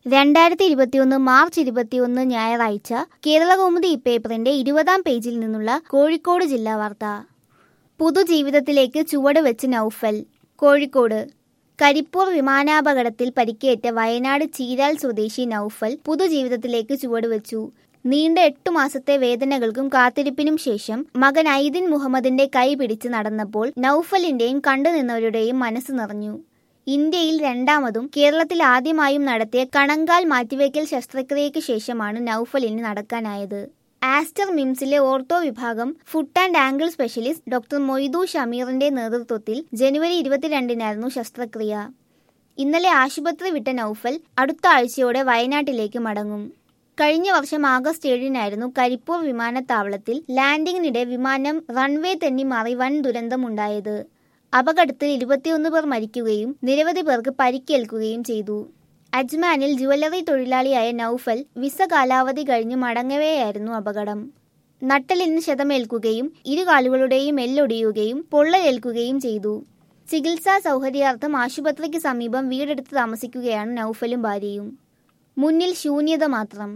രണ്ടായിരത്തി ഇരുപത്തിയൊന്ന് മാർച്ച് ഇരുപത്തിയൊന്ന് ഞായറാഴ്ച കേരളകൗമുദി പേപ്പറിന്റെ ഇരുപതാം പേജിൽ നിന്നുള്ള കോഴിക്കോട് ജില്ലാ വാർത്ത പുതുജീവിതത്തിലേക്ക് ചുവട് വെച്ച് നൌഫൽ കോഴിക്കോട് കരിപ്പൂർ വിമാനാപകടത്തിൽ പരിക്കേറ്റ വയനാട് ചീരാൽ സ്വദേശി നൌഫൽ പുതുജീവിതത്തിലേക്ക് ചുവടുവെച്ചു നീണ്ട എട്ടു മാസത്തെ വേദനകൾക്കും കാത്തിരിപ്പിനും ശേഷം മകൻ ഐദിൻ മുഹമ്മദിന്റെ കൈ പിടിച്ച് നടന്നപ്പോൾ നൌഫലിന്റെയും കണ്ടുനിന്നവരുടെയും മനസ്സ് നിറഞ്ഞു ഇന്ത്യയിൽ രണ്ടാമതും കേരളത്തിൽ ആദ്യമായും നടത്തിയ കണങ്കാൽ മാറ്റിവെക്കൽ ശസ്ത്രക്രിയയ്ക്ക് ശേഷമാണ് നൌഫലിന് നടക്കാനായത് ആസ്റ്റർ മിംസിലെ ഓർത്തോ വിഭാഗം foot and ankle specialist doctor Moidu ഷമീറിന്റെ നേതൃത്വത്തിൽ ജനുവരി ഇരുപത്തിരണ്ടിനായിരുന്നു ശസ്ത്രക്രിയ ഇന്നലെ ആശുപത്രി വിട്ട നൌഫൽ അടുത്ത ആഴ്ചയോടെ വയനാട്ടിലേക്ക് മടങ്ങും കഴിഞ്ഞ വർഷം ആഗസ്റ്റ് ഏഴിനായിരുന്നു കരിപ്പൂർ വിമാനത്താവളത്തിൽ ലാൻഡിങ്ങിനിടെ വിമാനം റൺവേ തെന്നി മാറി വൻ ദുരന്തമുണ്ടായത് അപകടത്തിൽ ഇരുപത്തിയൊന്ന് പേർ മരിക്കുകയും നിരവധി പേർക്ക് പരിക്കേൽക്കുകയും ചെയ്തു അജ്മാനിൽ ജുവല്ലറി തൊഴിലാളിയായ നൌഫൽ വിസ കാലാവധി കഴിഞ്ഞ് മടങ്ങവെയായിരുന്നു അപകടം നട്ടലിന് ക്ഷതമേൽക്കുകയും ഇരുകാലുകളുടെയും എല്ലൊടിയുകയും പൊള്ളലേൽക്കുകയും ചെയ്തു ചികിത്സാ സൗകര്യാർത്ഥം ആശുപത്രിക്ക് സമീപം വീടെടുത്ത് താമസിക്കുകയാണ് നൌഫലും ഭാര്യയും മുന്നിൽ ശൂന്യത മാത്രം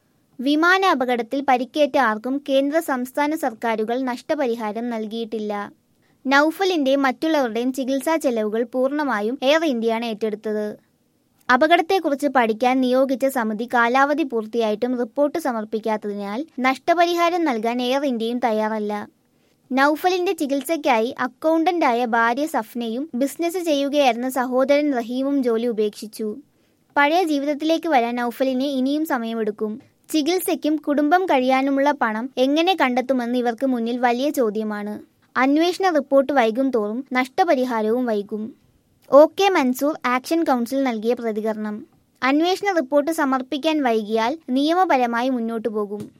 വിമാന അപകടത്തിൽ പരിക്കേറ്റ ആർക്കും കേന്ദ്ര സംസ്ഥാന സർക്കാരുകൾ നഷ്ടപരിഹാരം നൽകിയിട്ടില്ല നൌഫലിന്റെയും മറ്റുള്ളവരുടെയും ചികിത്സാ ചെലവുകൾ പൂർണ്ണമായും എയർ ഇന്ത്യയാണ് ഏറ്റെടുത്തത് അപകടത്തെക്കുറിച്ച് പഠിക്കാൻ നിയോഗിച്ച സമിതി കാലാവധി പൂർത്തിയായിട്ടും റിപ്പോർട്ട് സമർപ്പിക്കാത്തതിനാൽ നഷ്ടപരിഹാരം നൽകാൻ എയർ ഇന്ത്യയും തയ്യാറല്ല നൌഫലിന്റെ ചികിത്സയ്ക്കായി അക്കൗണ്ടന്റായ ഭാര്യ സഫ്നയും ബിസിനസ് ചെയ്യുകയായിരുന്ന സഹോദരൻ റഹീമും ജോലി ഉപേക്ഷിച്ചു പഴയ ജീവിതത്തിലേക്ക് വരാൻ നൌഫലിന് ഇനിയും സമയമെടുക്കും ചികിത്സയ്ക്കും കുടുംബം കഴിയാനുമുള്ള പണം എങ്ങനെ കണ്ടെത്തുമെന്ന് ഇവർക്ക് മുന്നിൽ വലിയ ചോദ്യമാണ് അന്വേഷണ റിപ്പോർട്ട് വൈകും തോറും നഷ്ടപരിഹാരവും വൈകും O K Mansoor action council നൽകിയ പ്രതികരണം അന്വേഷണ റിപ്പോർട്ട് സമർപ്പിക്കാൻ വൈകിയാൽ നിയമപരമായി മുന്നോട്ടു പോകും